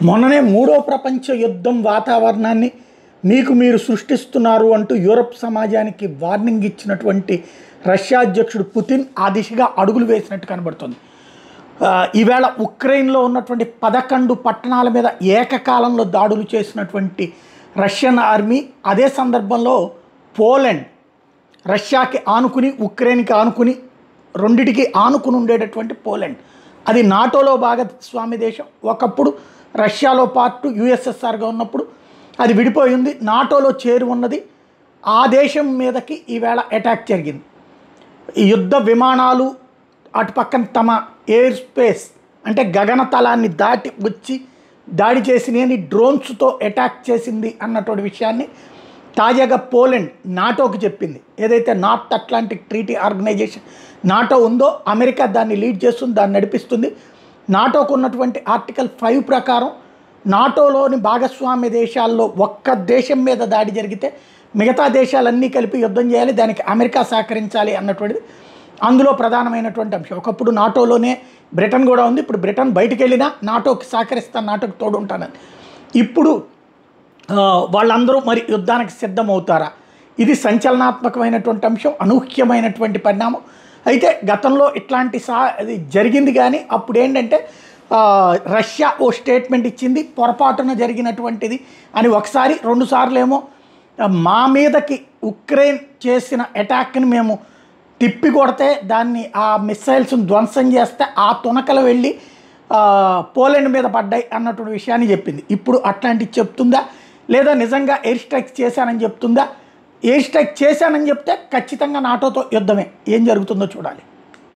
మొన్ననే మూడో ప్రపంచ యుద్ధం వాతావరణాన్ని మీకు మీరు సృష్టిస్తున్నారు అంటూ యూరప్ సమాజానికి వార్నింగ్ ఇచ్చినటువంటి రష్యా అధ్యక్షుడు పుతిన్ ఆ దిశగా అడుగులు వేసినట్టు కనబడుతుంది ఆ, ఈవేళ ఉక్రెయిన్లో ఉన్నటువంటి పదకొండు పట్టణాల మీద ఏకకాలంలో దాడులు చేసినటువంటి రష్యన్ ఆర్మీ అదే సందర్భంలో పోలాండ్ రష్యాకి ఆనుకుని ఉక్రెయిన్కి ఆనుకుని రెండిటికి ఆనుకుని ఉండేటటువంటి పోలాండ్ అది నాటోలో భాగస్వామి దేశం ఒకప్పుడు రష్యాలో పార్టు యుఎస్ఎస్ఆర్గా ఉన్నప్పుడు అది విడిపోయింది నాటోలో చేరి ఉన్నది ఆ దేశం మీదకి ఈవేళ అటాక్ జరిగింది ఈ యుద్ధ విమానాలు అటు పక్కన తమ ఎయిర్ స్పేస్ అంటే గగనతలాన్ని దాటి వచ్చి దాడి చేసినని డ్రోన్స్తో అటాక్ చేసింది అన్నటువంటి విషయాన్ని తాజాగా పోలాండ్ నాటోకి చెప్పింది ఏదైతే North Atlantic Treaty Organization NATO ఉందో అమెరికా దాన్ని లీడ్ చేస్తుంది దాన్ని నడిపిస్తుంది నాటోకు ఉన్నటువంటి ఆర్టికల్ ఫైవ్ ప్రకారం నాటోలోని భాగస్వామ్య దేశాల్లో ఒక్క దేశం మీద దాడి జరిగితే మిగతా దేశాలన్నీ కలిపి యుద్ధం చేయాలి దానికి అమెరికా సహకరించాలి అన్నటువంటిది అందులో ప్రధానమైనటువంటి అంశం ఒకప్పుడు నాటోలోనే బ్రిటన్ కూడా ఉంది ఇప్పుడు బ్రిటన్ బయటికి వెళ్ళినా నాటోకి సహకరిస్తాను నాటోకి తోడు ఉంటానని ఇప్పుడు ఆ, వాళ్ళందరూ మరి యుద్ధానికి సిద్ధమవుతారా ఇది సంచలనాత్మకమైనటువంటి అంశం అనూహ్యమైనటువంటి పరిణామం అయితే గతంలో ఇట్లాంటి సా అది జరిగింది కానీ అప్పుడు ఏంటంటే ఆ, రష్యా ఓ స్టేట్మెంట్ ఇచ్చింది పొరపాటున జరిగినటువంటిది అని ఒకసారి రెండు సార్లు ఏమో ఆ, మా మీదకి ఉక్రెయిన్ చేసిన అటాక్ని మేము తిప్పి కొడితే దాన్ని ఆ మిస్సైల్స్ని ధ్వంసం చేస్తే ఆ తునకలు వెళ్ళి ఆ, పోలాండ్ మీద పడ్డాయి అన్నటువంటి విషయాన్ని చెప్పింది ఇప్పుడు అట్లాంటివి చెప్తుందా లేదా నిజంగా ఎయిర్ స్ట్రైక్ చేశానని చెప్తుందా ఎయిర్ స్ట్రైక్ చేశానని చెప్తే ఖచ్చితంగా నాటోతో యుద్ధమే ఏం జరుగుతుందో చూడాలి